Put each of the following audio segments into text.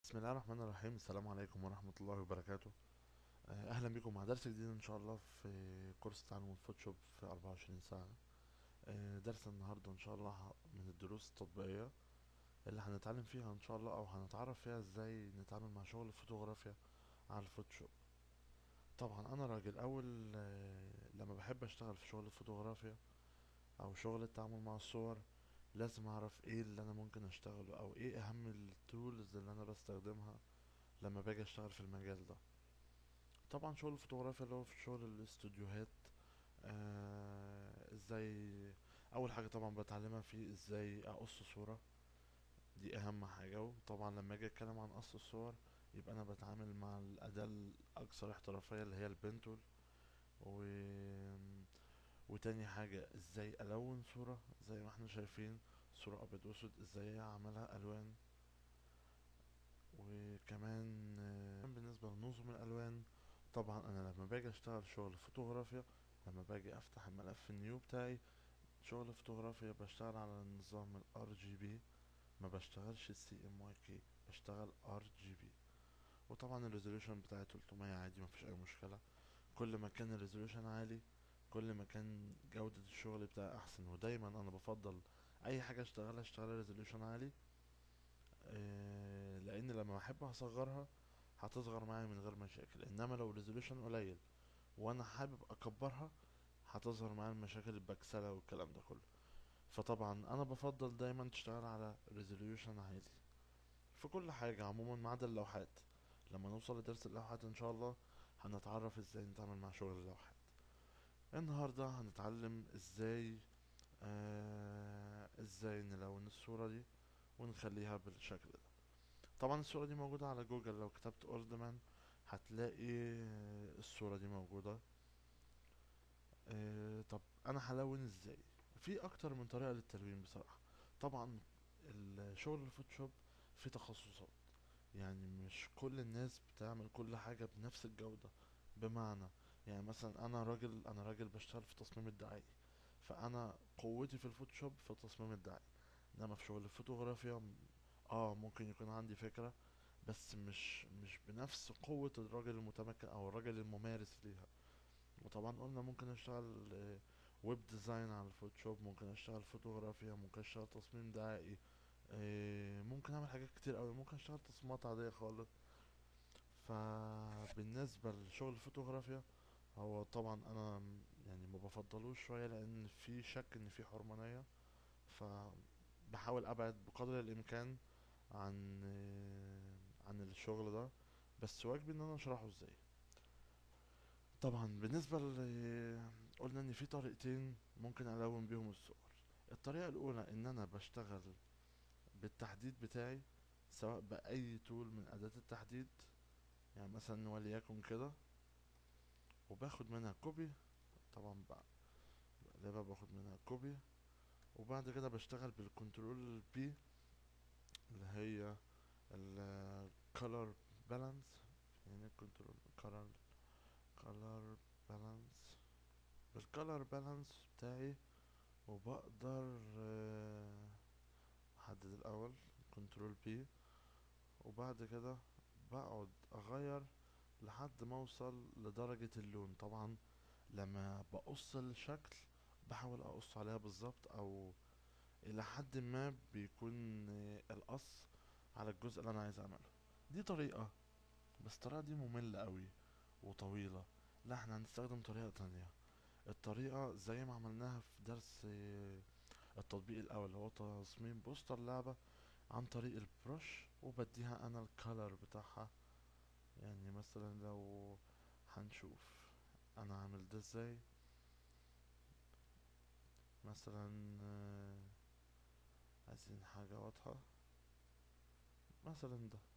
بسم الله الرحمن الرحيم السلام عليكم ورحمة الله وبركاته آه، أهلا بكم مع درس جديد إن شاء الله في كورس تعلم الفوتوشوب في 24 ساعة آه، درس النهاردة إن شاء الله ه- من الدروس التطبيقية اللي هنتعلم فيها إن شاء الله أو هنتعرف فيها إزاي نتعامل مع شغل الفوتوغرافيا على الفوتوشوب طبعا أنا راجل أول آه، لما بحب أشتغل في شغل الفوتوغرافيا أو شغل التعامل مع الصور لازم أعرف إيه اللي أنا ممكن أشتغله أو إيه أهم التولز اللي أنا بستخدمها لما باجي أشتغل في المجال ده طبعا شغل الفوتوغرافيا اللي هو في شغل الاستوديوهات آه ازاي اول حاجه طبعا بتعلمها فيه ازاي اقص صوره دي اهم حاجه وطبعا لما اجي اتكلم عن قص الصور يبقى انا بتعامل مع الاداه الاكثر احترافيه اللي هي البنتول و... وتاني حاجه ازاي الون صوره زي ما احنا شايفين صوره ابيض واسود ازاي اعملها الوان وكمان آه، بالنسبة لنظم الألوان طبعا أنا لما باجي أشتغل شغل فوتوغرافيا لما باجي أفتح الملف النيو بتاعي شغل فوتوغرافيا بشتغل على نظام ال RGB ما بشتغلش ال CMYK بشتغل RGB وطبعا الريزوليوشن بتاعي 300 عادي مفيش أي مشكلة كل ما كان الريزوليوشن عالي كل ما كان جودة الشغل بتاعي أحسن ودايما أنا بفضل أي حاجة أشتغلها أشتغلها ريزوليوشن عالي آه، لان لما احب اصغرها هتصغر معايا من غير مشاكل انما لو ريزوليوشن قليل وانا حابب اكبرها هتظهر معايا المشاكل البكسلة والكلام ده كله فطبعا انا بفضل دايما تشتغل على ريزوليوشن عالي في كل حاجة عموما ما عدا اللوحات لما نوصل لدرس اللوحات ان شاء الله هنتعرف ازاي نتعامل مع شغل اللوحات النهاردة هنتعلم ازاي آه ازاي نلون الصورة دي ونخليها بالشكل ده طبعا الصورة دي موجودة على جوجل لو كتبت اوردمان هتلاقي آه، الصورة دي موجودة آه، طب انا هلون ازاي في اكتر من طريقة للتلوين بصراحة طبعا الشغل الفوتوشوب فيه تخصصات يعني مش كل الناس بتعمل كل حاجة بنفس الجودة بمعنى يعني مثلا انا راجل انا راجل بشتغل في تصميم الدعائي فانا قوتي في الفوتوشوب في تصميم الدعائي انما في شغل الفوتوغرافيا م- اه ممكن يكون عندي فكرة بس مش مش بنفس قوة الراجل المتمكن او الراجل الممارس ليها وطبعا قلنا ممكن اشتغل آه، ويب ديزاين على الفوتوشوب ممكن اشتغل فوتوغرافيا ممكن اشتغل تصميم دعائي آه، ممكن اعمل حاجات كتير اوي ممكن اشتغل تصميمات عادية خالص فبالنسبة لشغل الفوتوغرافيا هو طبعا انا م- يعني ما بفضلوش شوية لان في شك ان في حرمانية فبحاول ابعد بقدر الامكان عن آه، عن الشغل ده بس واجبي ان انا اشرحه ازاي طبعا بالنسبة ل قلنا ان في طريقتين ممكن الون بيهم الصور الطريقة الاولى ان انا بشتغل بالتحديد بتاعي سواء باي تول من اداة التحديد يعني مثلا وليكن كده وباخد منها كوبي طبعا بقى بقلبها باخد منها كوبي وبعد كده بشتغل بالكنترول بي اللي هي ال color balance يعني كنترول color color balance بالcolor balance بتاعي وبقدر آه، احدد الاول كنترول بي وبعد كده بقعد اغير لحد ما اوصل لدرجة اللون طبعا لما بقص الشكل بحاول اقص عليها بالظبط او الى حد ما بيكون آه، القص على الجزء اللي انا عايز اعمله دي طريقة بس الطريقة دي مملة قوي وطويلة لا احنا هنستخدم طريقة تانية الطريقة زي ما عملناها في درس آه، التطبيق الاول اللي هو تصميم بوستر لعبة عن طريق البروش وبديها انا الكالر بتاعها يعني مثلا لو هنشوف انا عامل ده ازاي مثلا آه، عايزين حاجة واضحة مثلا ده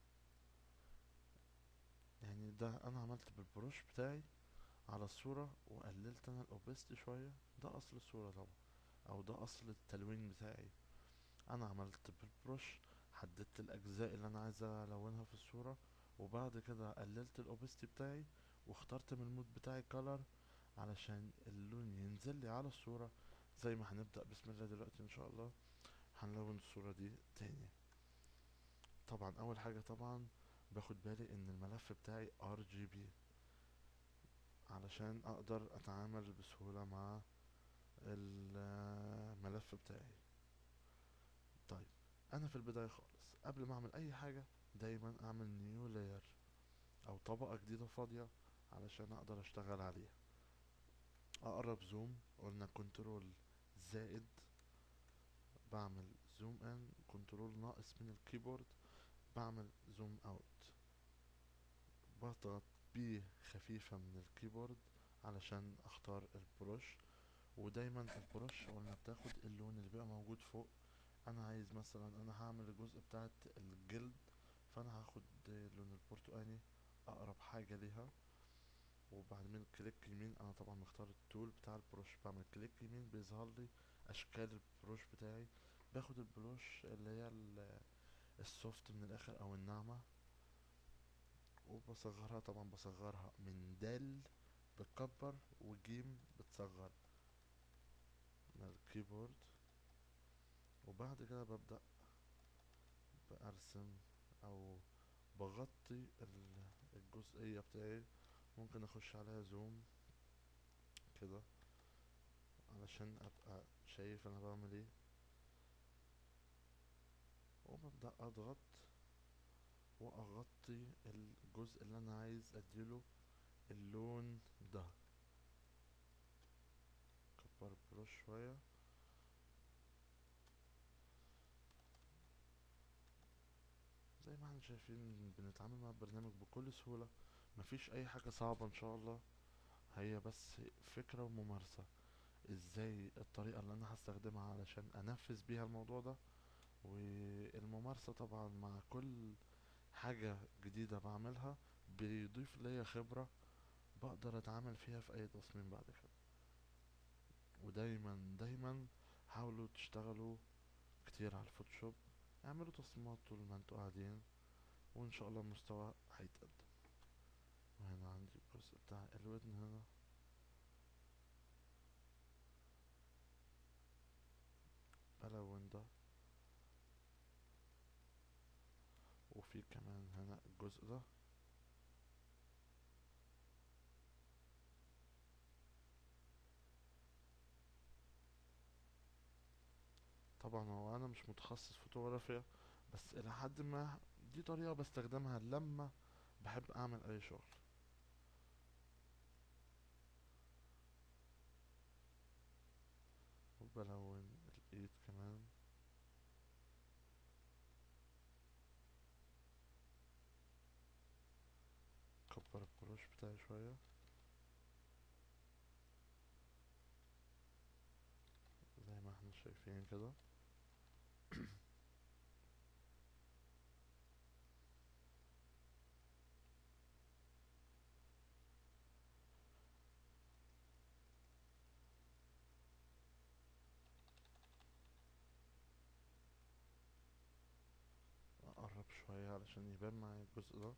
يعني ده انا عملت بالبروش بتاعي على الصورة وقللت انا الاوبست شوية ده اصل الصورة طبعا او ده اصل التلوين بتاعي انا عملت بالبروش حددت الاجزاء اللي انا عايز الونها في الصورة وبعد كده قللت الاوبست بتاعي واخترت من المود بتاعي كولر علشان اللون ينزل لي على الصورة زي ما هنبدأ بسم الله دلوقتي ان شاء الله هنلون الصورة دي تاني طبعا اول حاجة طبعا باخد بالي ان الملف بتاعي ار جي بي علشان اقدر اتعامل بسهولة مع الملف بتاعي طيب انا في البداية خالص قبل ما اعمل اي حاجة دايما اعمل نيو لاير او طبقة جديدة فاضية علشان اقدر اشتغل عليها اقرب زوم قلنا كنترول زائد بعمل زوم ان كنترول ناقص من الكيبورد بعمل زوم اوت بضغط بي خفيفة من الكيبورد علشان اختار البروش ودايما البروش قلنا بتاخد اللون اللي بيبقى موجود فوق انا عايز مثلا انا هعمل الجزء بتاعت الجلد فانا هاخد اللون البرتقاني اقرب حاجة ليها وبعمل كليك يمين انا طبعا مختار التول بتاع البروش بعمل كليك يمين بيظهر لي اشكال البروش بتاعي باخد البروش اللي هي ال- السوفت من الاخر او الناعمة وبصغرها طبعا بصغرها من دال بتكبر وجيم بتصغر من الكيبورد وبعد كده ببدأ برسم او بغطي ال- الجزئية بتاعي ممكن اخش عليها زوم كده علشان ابقى شايف انا بعمل ايه وببدأ اضغط واغطي الجزء اللي انا عايز اديله اللون ده كبر البروش شوية زي ما احنا شايفين بنتعامل مع البرنامج بكل سهولة مفيش اي حاجة صعبة ان شاء الله هي بس فكرة وممارسة ازاي الطريقة اللي انا هستخدمها علشان انفذ بيها الموضوع ده والممارسة طبعا مع كل حاجة جديدة بعملها بيضيف ليا خبرة بقدر اتعامل فيها في اي تصميم بعد كده ودايما دايما حاولوا تشتغلوا كتير على الفوتوشوب اعملوا تصميمات طول ما انتوا قاعدين وان شاء الله المستوى هيتقدم وهنا عندي الجزء بتاع الودن هنا بلون ده وفي كمان هنا الجزء ده طبعا هو انا مش متخصص فوتوغرافيا بس الى حد ما دي طريقة بستخدمها لما بحب اعمل اي شغل وبلون الايد كمان كبر البروش بتاعي شوية زي ما احنا شايفين كده اقرب شوية علشان يبان معايا الجزء ده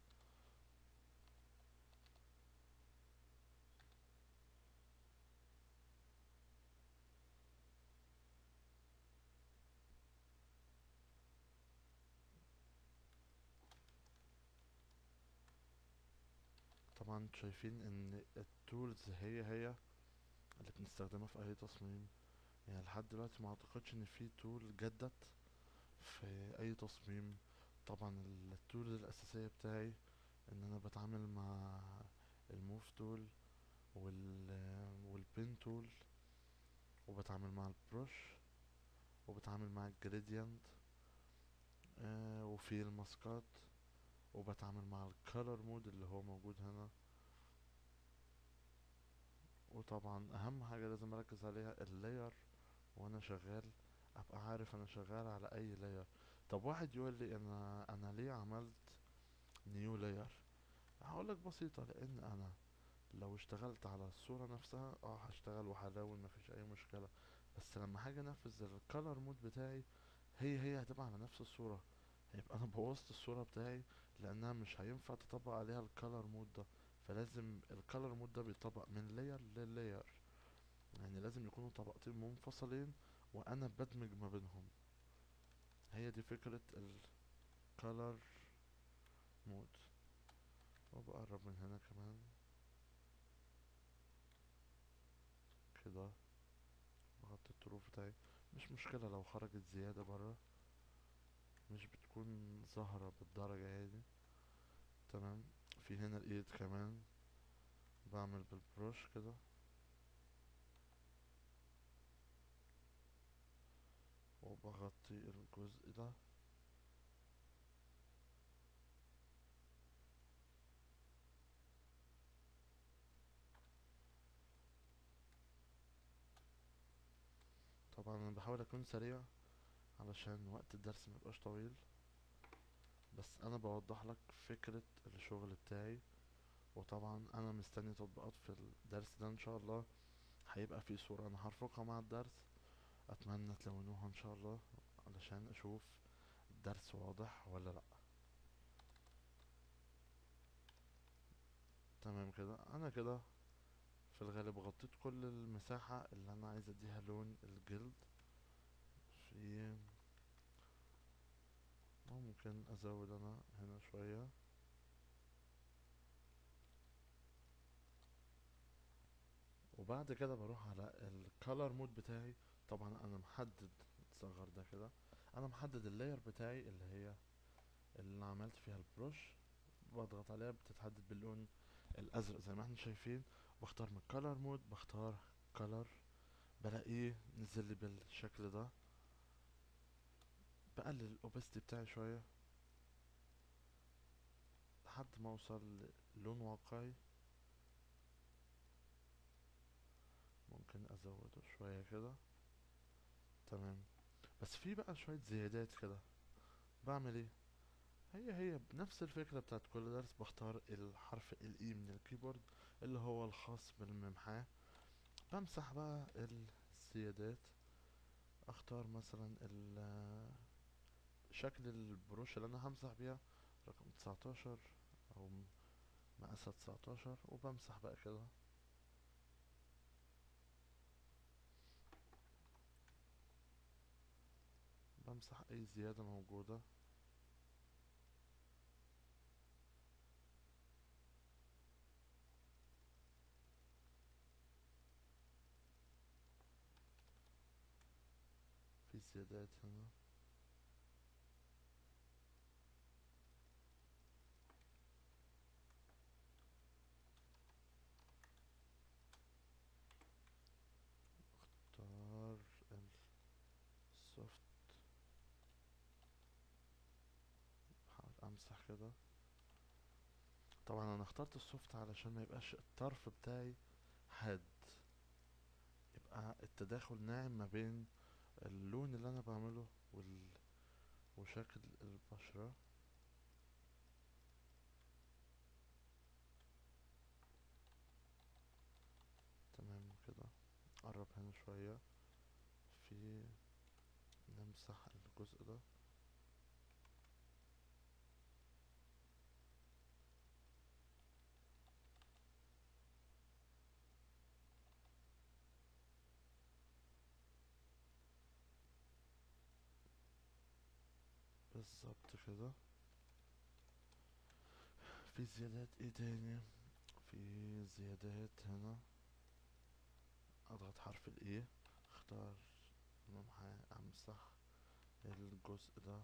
طبعا انتوا شايفين ان التولز هي هي اللي بنستخدمها في اي تصميم يعني لحد دلوقتي ما اعتقدش ان في تول جدت في اي تصميم طبعا التولز الاساسية بتاعي ان انا بتعامل مع الموف تول وال والبين تول وبتعامل مع البروش وبتعامل مع الجريدينت آه وفي الماسكات وبتعامل مع الكالر مود اللي هو موجود هنا وطبعا اهم حاجة لازم اركز عليها اللاير وانا شغال ابقى عارف انا شغال على اي لاير طب واحد يقول لي انا انا ليه عملت نيو لاير هقولك بسيطة لان انا لو اشتغلت على الصورة نفسها اه هشتغل وهلون مفيش اي مشكلة بس لما هاجي انفذ الكالر مود بتاعي هي هي هتبقى على نفس الصورة هيبقى انا بوظت الصورة بتاعي لانها مش هينفع تطبق عليها الكالر مود ده فلازم الكالر مود ده بيطبق من لاير للاير يعني لازم يكونوا طبقتين منفصلين وانا بدمج ما بينهم هي دي فكرة الكالر مود وبقرب من هنا كمان كده بغطي الطروف بتاعي مش مشكلة لو خرجت زيادة برا مش بتكون ظاهرة بالدرجة دي تمام في هنا الايد كمان بعمل بالبروش كده وبغطي الجزء ده طبعا انا بحاول اكون سريع علشان وقت الدرس ميبقاش طويل بس انا بوضح لك فكرة الشغل بتاعي وطبعا انا مستني تطبيقات في الدرس ده ان شاء الله هيبقى في صورة انا هرفقها مع الدرس اتمنى تلونوها ان شاء الله علشان اشوف الدرس واضح ولا لا تمام كده انا كده في الغالب غطيت كل المساحة اللي انا عايز اديها لون الجلد في ممكن ازود انا هنا شوية وبعد كده بروح على الكالر مود بتاعي طبعا انا محدد صغر ده كده انا محدد اللاير بتاعي اللي هي اللي عملت فيها البروش بضغط عليها بتتحدد باللون الازرق زي ما احنا شايفين بختار من الكالر مود بختار كالر بلاقيه نزل لي بالشكل ده بقلل الاوبستي بتاعي شوية لحد ما اوصل للون واقعي ممكن ازوده شوية كده تمام بس في بقى شوية زيادات كده بعمل ايه هي هي بنفس الفكرة بتاعت كل درس بختار الحرف الاي من الكيبورد اللي هو الخاص بالممحاه بمسح بقى الزيادات اختار مثلا ال شكل البروش اللي انا همسح بيها رقم تسعتاشر او مقاسها تسعتاشر وبمسح بقى كده بمسح اي زيادة موجودة في زيادات هنا اختار السوفت بحاول امسح كده طبعا انا اخترت السوفت علشان ما يبقاش الطرف بتاعي حاد يبقى التداخل ناعم ما بين اللون اللي انا بعمله وال... وشكل البشرة تمام كده قرب هنا شوية في نمسح الجزء ده بالظبط كده في زيادات ايه تاني في زيادات هنا اضغط حرف الايه اختار ممحى امسح الجزء ده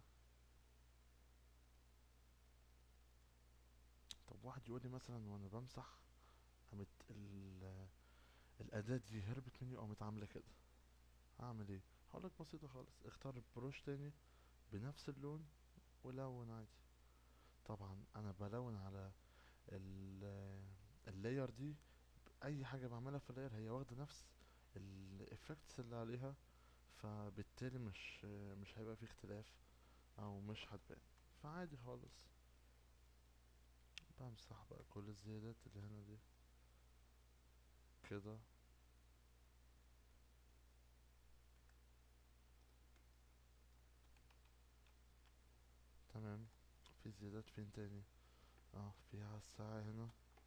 طب واحد يقول لي مثلا وانا بمسح قامت ال- الاداة دي هربت مني وقامت عاملة كده هعمل ايه هقولك بسيطة خالص اختار البروش تاني بنفس اللون ولون عادي طبعا انا بلون على ال- اللاير دي اي حاجة بعملها في اللاير هي واخدة نفس الافكتس اللي عليها فبالتالي مش مش هيبقى في اختلاف او مش هتبان فعادي خالص بمسح بقى كل الزيادات اللي هنا دي كده تمام في زيادات فين تاني اه في على الساعة هنا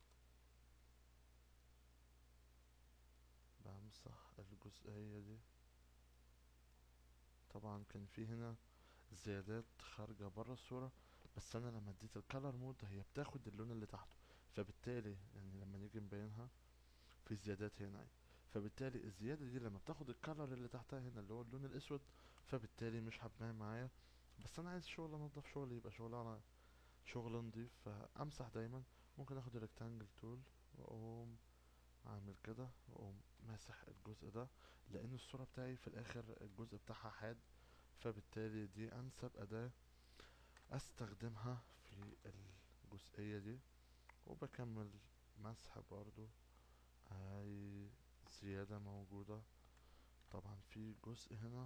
بمسح الجزئية دي طبعا كان في هنا زيادات خارجة برا الصورة بس انا لما اديت الكالر مود هي بتاخد اللون اللي تحته فبالتالي يعني لما نيجي نبينها في زيادات هنا فبالتالي الزيادة دي لما بتاخد الكالر اللي تحتها هنا اللي هو اللون الاسود فبالتالي مش هتبان معايا بس انا عايز شغل انضف شغل يبقى شغل على شغل نضيف فامسح دايما ممكن اخد الريكتانجل تول واقوم اعمل كده واقوم ماسح الجزء ده لان الصورة بتاعي في الاخر الجزء بتاعها حاد فبالتالي دي انسب اداة استخدمها في الجزئية دي وبكمل مسح برضو اي زيادة موجودة طبعا في جزء هنا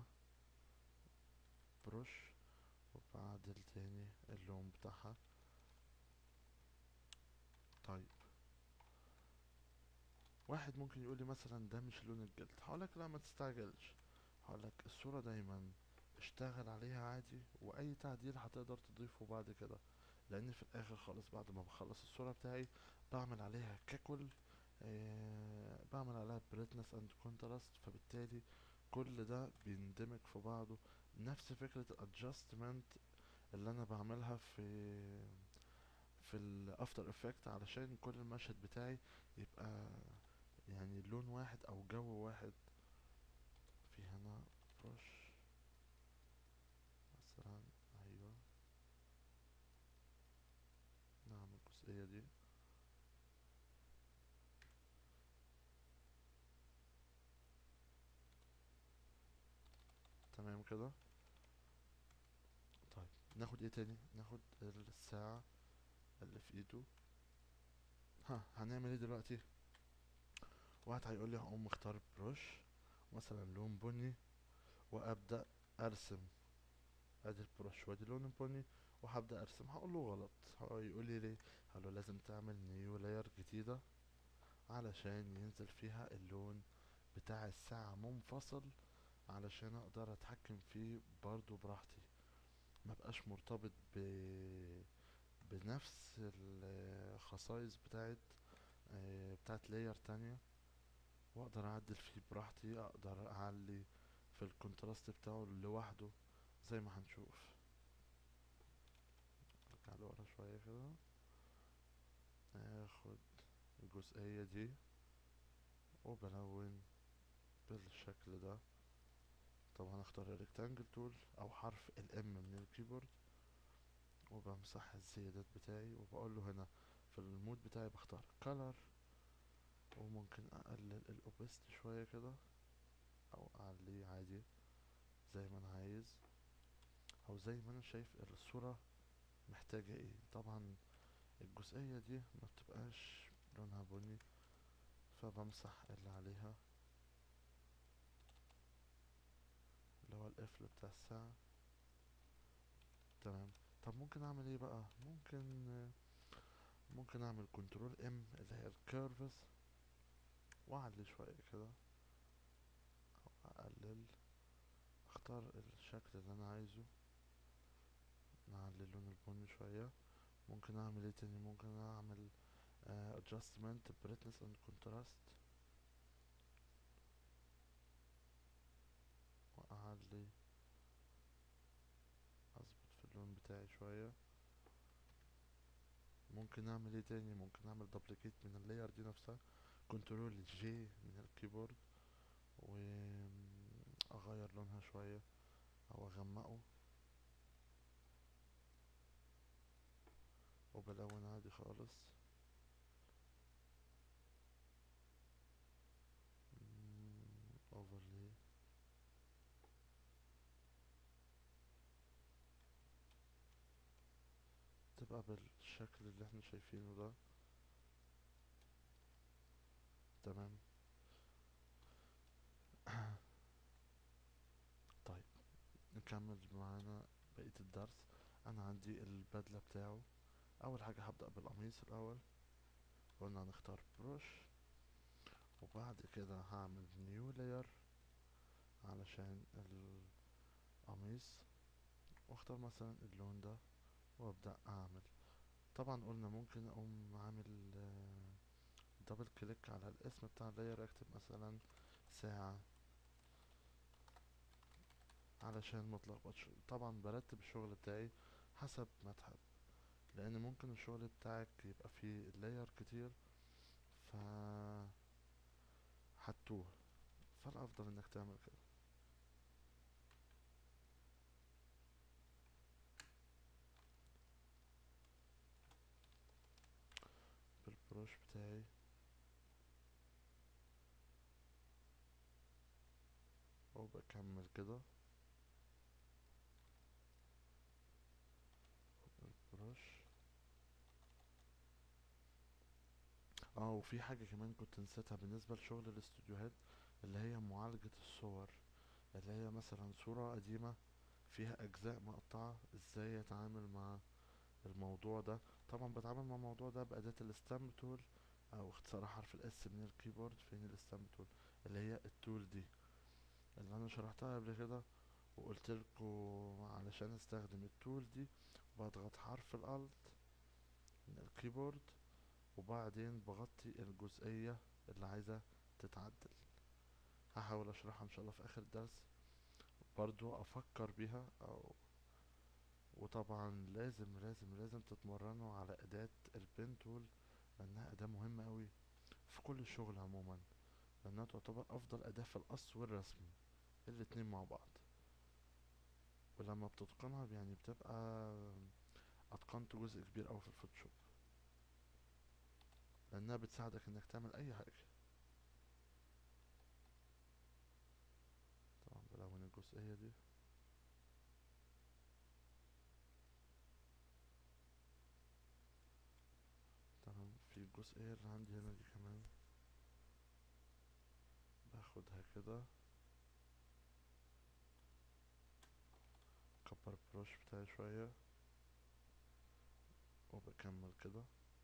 بروش وبعدل تاني اللون بتاعها طيب واحد ممكن يقولي مثلا ده مش لون الجلد هقولك لا ما تستعجلش هقولك الصورة دايما اشتغل عليها عادي واي تعديل هتقدر تضيفه بعد كده لان في الاخر خالص بعد ما بخلص الصورة بتاعي بعمل عليها كاكل آه بعمل عليها بريتنس اند كونتراست فبالتالي كل ده بيندمج في بعضه نفس فكرة الادجستمنت اللي انا بعملها في في الافتر افكت علشان كل المشهد بتاعي يبقى يعني لون واحد او جو واحد في هنا بروش مثلا ايوه نعمل الجزئية دي تمام كده طيب ناخد ايه تاني ناخد الساعة اللي في ايده ها هنعمل ايه دلوقتي واحد هيقول لي هقوم مختار بروش مثلا لون بني وابدا ارسم ادي البروش وادي اللون البني وهبدا ارسم هقول له غلط هيقول لي ليه هقول له لازم تعمل نيو لاير جديده علشان ينزل فيها اللون بتاع الساعه منفصل علشان اقدر اتحكم فيه برضو براحتي ما بقاش مرتبط ب بنفس الخصائص بتاعت آه، بتاعت لاير تانية واقدر اعدل فيه براحتي اقدر اعلي في الكونتراست بتاعه لوحده زي ما هنشوف ارجع لورا شوية كده اخد الجزئية دي وبلون بالشكل ده طبعا اختار الريكتانجل تول او حرف الام من الكيبورد وبمسح الزيادات بتاعي وبقول له هنا في المود بتاعي بختار color وممكن اقلل الاوبست شوية كده او اعليه عادي زي ما انا عايز او زي ما انا شايف الصورة محتاجة ايه طبعا الجزئية دي ما بتبقاش لونها بني فبمسح اللي عليها اللي هو القفل بتاع الساعة تمام طب ممكن اعمل ايه بقى ممكن ممكن اعمل كنترول ام اللي هي الكيرفز واعلي شوية كده او اقلل اختار الشكل اللي انا عايزه نعلي اللون البني شوية ممكن اعمل ايه تاني ممكن اعمل uh, adjustment brightness and contrast واعلي اظبط في اللون بتاعي شوية ممكن اعمل ايه تاني ممكن اعمل دبليكيت من اللاير دي نفسها كنترول جي من الكيبورد واغير لونها شوية او اغمقه وبلون عادي خالص اوفرلي تبقى بالشكل اللي احنا شايفينه ده تمام طيب نكمل معانا بقية الدرس انا عندي البدلة بتاعه اول حاجة هبدأ بالقميص الاول قلنا هنختار بروش وبعد كده هعمل نيو لاير علشان القميص واختار مثلا اللون ده وابدأ اعمل طبعا قلنا ممكن اقوم عامل دبل كليك على الاسم بتاع اللاير اكتب مثلا ساعة علشان متلخبطش طبعا برتب الشغل بتاعي حسب ما تحب لان ممكن الشغل بتاعك يبقى فيه لاير كتير ف هتوه فالافضل انك تعمل كده بالبروش بتاعي وبكمل كده بالبروش اه وفي حاجة كمان كنت نسيتها بالنسبة لشغل الاستوديوهات اللي هي معالجة الصور اللي هي مثلا صورة قديمة فيها اجزاء مقطعة ازاي اتعامل مع الموضوع ده طبعا بتعامل مع الموضوع ده بأداة الستامب تول او اختصار حرف الاس من الكيبورد فين الستامب تول اللي هي التول دي اللي انا شرحتها قبل كده وقلت لكم علشان استخدم التول دي بضغط حرف الالت من الكيبورد وبعدين بغطي الجزئية اللي عايزة تتعدل هحاول اشرحها ان شاء الله في اخر الدرس برضو افكر بيها او وطبعا لازم لازم لازم تتمرنوا على اداة البين تول لانها اداة مهمة اوي في كل الشغل عموما لانها تعتبر افضل اداة في القص والرسم الاتنين مع بعض ولما بتتقنها يعني بتبقى اتقنت جزء كبير اوي في الفوتوشوب لانها بتساعدك انك تعمل اي حاجة طبعا بلون الجزئية دي تمام في الجزئية اللي عندي هنا دي كمان باخدها كده كبر البروش بتاعي شوية وبكمل كده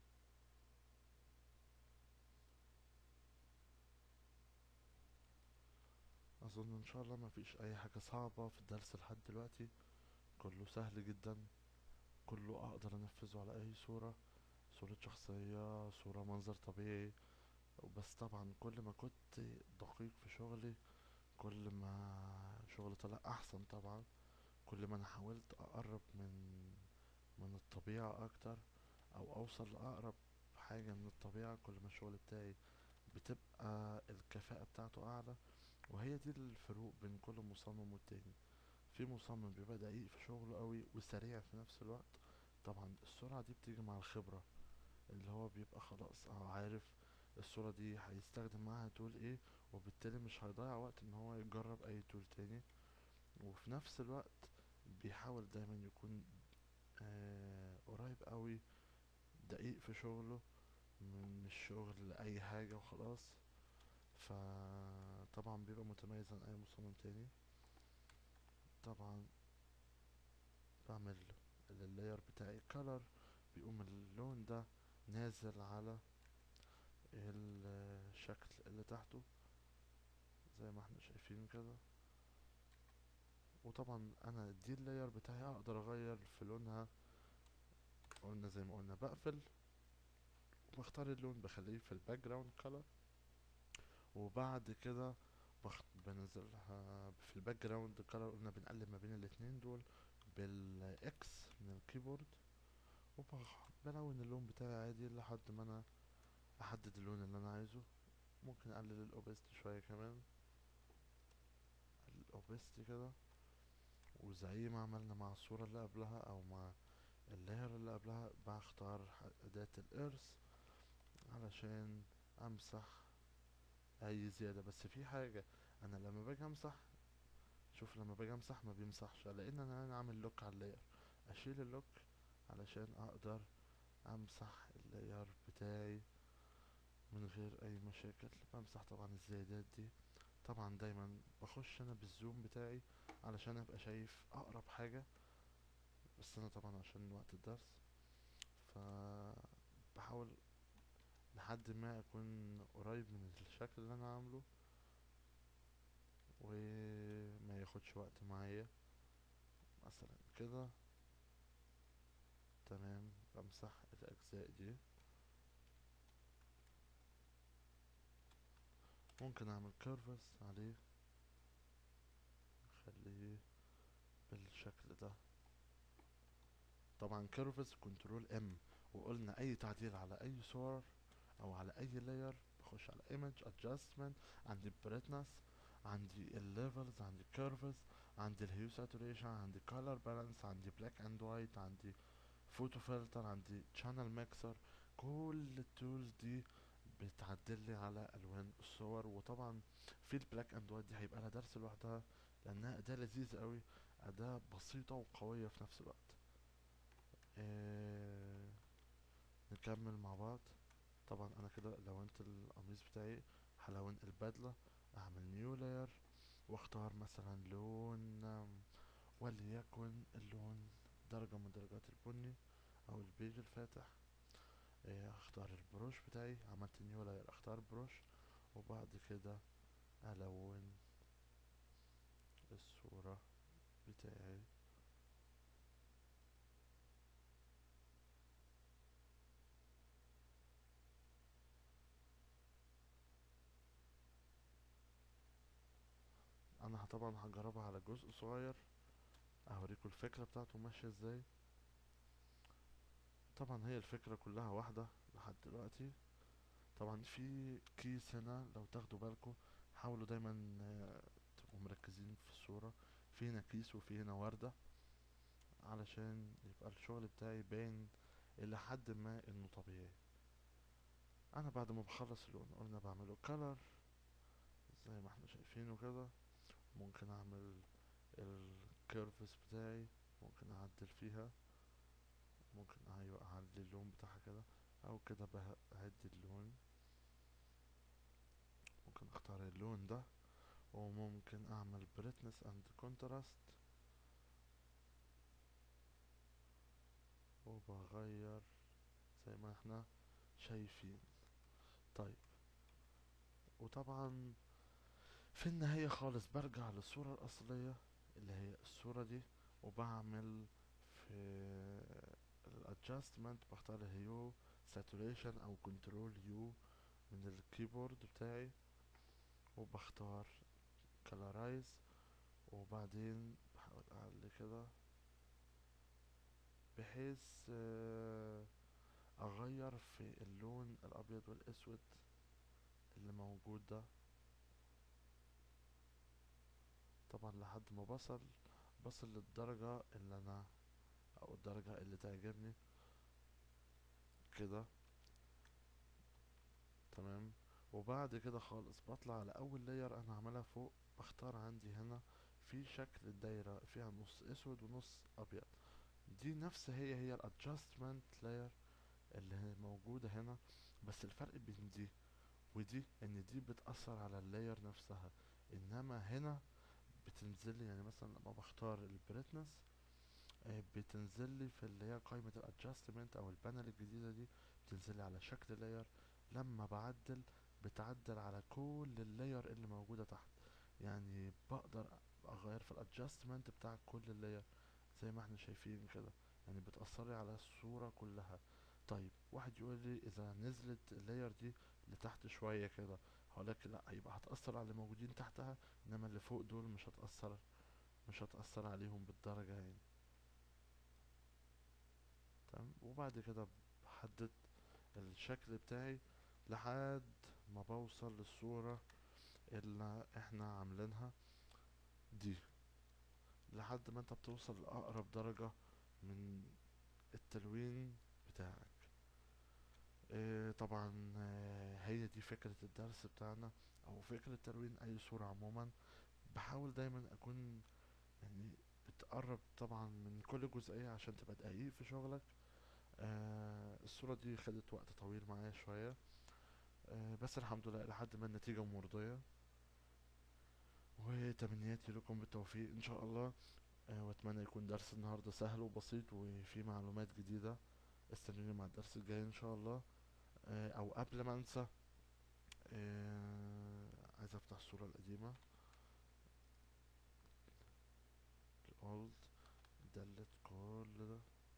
اظن ان شاء الله ما فيش اي حاجة صعبة في الدرس لحد دلوقتي كله سهل جدا كله اقدر انفذه على اي صورة صورة شخصية صورة منظر طبيعي بس طبعا كل ما كنت دقيق في شغلي كل ما شغلي طلع احسن طبعا كل ما انا حاولت اقرب من من الطبيعة اكتر او اوصل لاقرب حاجة من الطبيعة كل ما الشغل بتاعي بتبقى الكفاءة بتاعته اعلى وهي دي الفروق بين كل مصمم والتاني في مصمم بيبقى دقيق في شغله قوي وسريع في نفس الوقت طبعا السرعة دي بتيجي مع الخبرة اللي هو بيبقى خلاص اه عارف الصورة دي هيستخدم معاها تول ايه وبالتالي مش هيضيع وقت ان هو يجرب اي تول تاني وفي نفس الوقت بيحاول دايما يكون آه قريب قوي دقيق في شغله من الشغل لأي حاجة وخلاص فطبعا بيبقى متميز عن اي مصمم تاني طبعا بعمل اللاير بتاعي color بيقوم اللون ده نازل على الشكل اللي تحته زي ما احنا شايفين كده وطبعا انا دي اللاير بتاعي اقدر اغير في لونها قلنا زي ما قلنا بقفل وبختار اللون بخليه في الباك جراوند كلر وبعد كده بخ... بنزلها في الباك جراوند كلر قلنا بنقلب ما بين الاتنين دول بالاكس من الكيبورد وبلون اللون بتاعي عادي لحد ما انا احدد اللون اللي انا عايزه ممكن اقلل الاوبستي شوية كمان الاوبستي كده وزي ما عملنا مع الصورة اللي قبلها او مع اللاير اللي قبلها بختار اداة الارث علشان امسح اي زيادة بس في حاجة انا لما باجي امسح شوف لما باجي امسح ما بيمسحش لان انا انا عامل لوك على اللاير اشيل اللوك علشان اقدر امسح اللاير بتاعي من غير اي مشاكل بمسح طبعا الزيادات دي طبعا دايما بخش انا بالزوم بتاعي علشان ابقى شايف اقرب حاجة بس انا طبعا عشان وقت الدرس ف بحاول لحد ما اكون قريب من الشكل اللي انا عامله وما ياخدش وقت معايا مثلا كده تمام بمسح الاجزاء دي ممكن اعمل كيرفس عليه اخليه بالشكل ده طبعا كيرفز كنترول ام وقلنا اي تعديل على اي صور او على اي لاير بخش على ايمج ادجستمنت عندي بريتنس عندي الليفلز عندي كيرفز عندي الهيو ساتوريشن عندي كولر بالانس عندي بلاك اند وايت عندي فوتو فلتر عندي شانل ميكسر كل التولز دي بتعدل لي على الوان الصور وطبعا في البلاك اند وايت دي هيبقى لها درس لوحدها لانها اداة لذيذة قوي اداة بسيطة وقوية في نفس الوقت إيه نكمل مع بعض طبعا انا كده لونت القميص بتاعي هلون البدلة اعمل نيو لاير واختار مثلا لون وليكن اللون درجة من درجات البني او البيج الفاتح إيه اختار البروش بتاعي عملت نيو لاير اختار بروش وبعد كده الون الصورة بتاعي انا طبعا هجربها على جزء صغير اوريكم الفكرة بتاعته ماشية ازاي طبعا هي الفكرة كلها واحدة لحد دلوقتي طبعا في كيس هنا لو تاخدوا بالكم حاولوا دايما آه، تبقوا مركزين في الصورة في هنا كيس وفي هنا وردة علشان يبقى الشغل بتاعي باين الى حد ما انه طبيعي انا بعد ما بخلص اللون قلنا بعمله كلر زي ما احنا شايفينه كده ممكن اعمل الكيرفز بتاعي ممكن اعدل فيها ممكن ايوه اعدل اللون بتاعها كده او كده بهدي اللون ممكن اختار اللون ده وممكن اعمل brightness and contrast وبغير زي ما احنا شايفين طيب وطبعا في النهاية خالص برجع للصورة الأصلية اللي هي الصورة دي وبعمل في الادجستمنت بختار هيو ساتوريشن او كنترول يو من الكيبورد بتاعي وبختار كلارايز وبعدين بحاول اعلي كده بحيث آه، اغير في اللون الابيض والاسود اللي موجود ده طبعا لحد ما بصل بصل للدرجة اللي انا او الدرجة اللي تعجبني كده تمام وبعد كده خالص بطلع على اول لاير انا عاملها فوق بختار عندي هنا في شكل الدايرة فيها نص اسود ونص ابيض دي نفس هي هي الادجستمنت لاير اللي هي موجودة هنا بس الفرق بين دي ودي ان دي بتأثر على اللاير نفسها انما هنا بتنزل لي يعني مثلا لما بختار البريتنس بتنزل لي في اللي هي قائمة الادجستمنت او البانل الجديدة دي بتنزل لي على شكل لاير لما بعدل بتعدل على كل اللاير اللي موجودة تحت يعني بقدر اغير في الادجستمنت بتاع كل اللاير زي ما احنا شايفين كده يعني بتأثر لي على الصورة كلها طيب واحد يقول لي اذا نزلت اللاير دي لتحت شوية كده هقولك لا يبقى هتأثر على اللي موجودين تحتها انما اللي فوق دول مش هتأثر مش هتأثر عليهم بالدرجة يعني تمام وبعد كده بحدد الشكل بتاعي لحد ما بوصل للصورة اللي احنا عاملينها دي لحد ما انت بتوصل لأقرب درجة من التلوين بتاعك اه طبعا آه، هي دي فكرة الدرس بتاعنا او فكرة تلوين اي صورة عموما بحاول دايما اكون يعني بتقرب طبعا من كل جزئية عشان تبقى دقيق في شغلك آه الصورة دي خدت وقت طويل معايا شوية آه بس الحمد لله لحد ما النتيجة مرضية وتمنياتي لكم بالتوفيق ان شاء الله آه واتمنى يكون درس النهاردة سهل وبسيط وفيه معلومات جديدة استنوني مع الدرس الجاي ان شاء الله آه او قبل ما انسى آه عايز افتح الصورة القديمة الاولد دلت كل ده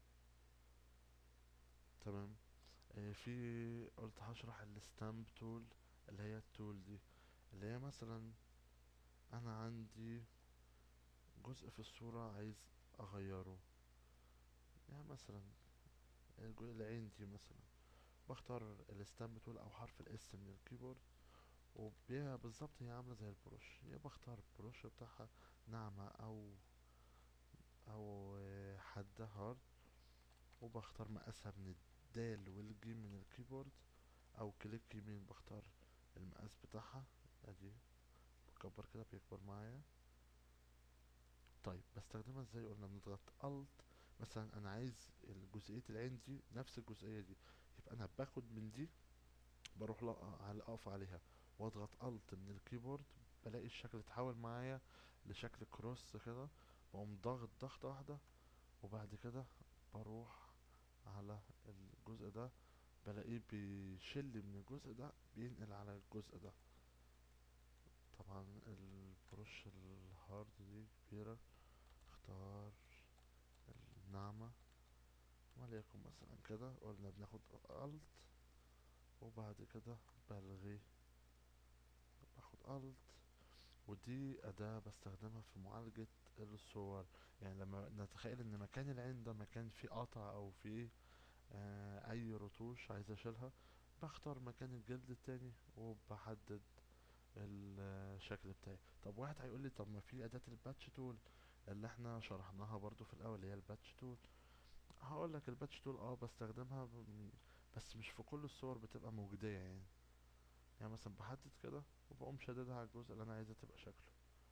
تمام آه في قلت هشرح الستامب تول اللي هي التول دي اللي هي مثلا انا عندي جزء في الصورة عايز اغيره يعني مثلا الجو- العين دي مثلا بختار الستامب تول او حرف الاس من الكيبورد وبيها بالظبط هي عاملة زي البروش يا بختار البروش بتاعها ناعمة او او آه، حادة هارد وبختار مقاسها من الدال والجيم من الكيبورد او كليك يمين بختار المقاس بتاعها ادي بكبر كده بيكبر معايا طيب بستخدمها ازاي قلنا بنضغط الت مثلا انا عايز جزئية العين دي نفس الجزئية دي يبقى انا باخد من دي بروح لا- على اقف عليها واضغط الت من الكيبورد بلاقي الشكل اتحول معايا لشكل كروس كده بقوم ضاغط ضغطة واحدة وبعد كده بروح على الجزء ده بلاقيه بيشل من الجزء ده بينقل على الجزء ده طبعا البروش الهارد دي كبيرة اختار الناعمة وليكن مثلا كده قلنا بناخد الت وبعد كده بلغي باخد الت ودي أداة بستخدمها في معالجة الصور يعني لما نتخيل ان مكان العين ده مكان فيه قطع او فيه آه اي رتوش عايز اشيلها بختار مكان الجلد التاني وبحدد الشكل بتاعي طب واحد هيقول لي طب ما في اداة الباتش تول اللي احنا شرحناها برضو في الاول اللي هي الباتش تول هقول لك الباتش تول اه بستخدمها ب- بس مش في كل الصور بتبقى موجودية يعني يعني مثلا بحدد كده وبقوم شاددها على الجزء اللي انا عايزة تبقى شكله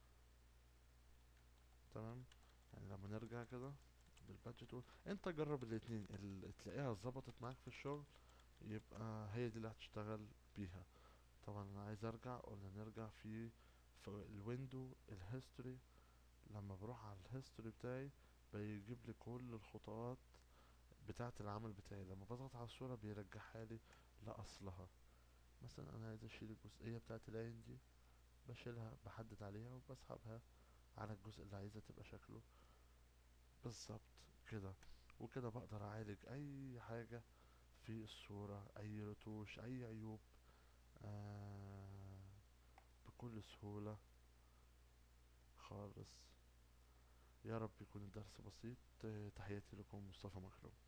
تمام يعني لما نرجع كده بالباتش تول انت جرب الاتنين اللي تلاقيها ظبطت معاك في الشغل يبقى هي دي اللي هتشتغل بيها طبعا انا عايز ارجع قلنا نرجع في في الويندو الهيستوري لما بروح على الهيستوري بتاعي بيجيب لي كل الخطوات بتاعة العمل بتاعي لما بضغط على الصورة بيرجعها لي لأصلها مثلا انا عايز اشيل الجزئية بتاعة العين دي بشيلها بحدد عليها وبسحبها على الجزء اللي عايزة تبقى شكله بالظبط كده وكده بقدر اعالج اي حاجة في الصورة اي رتوش اي عيوب آه بكل سهولة خالص يا رب يكون الدرس بسيط آه، تحياتي لكم مصطفى مكرم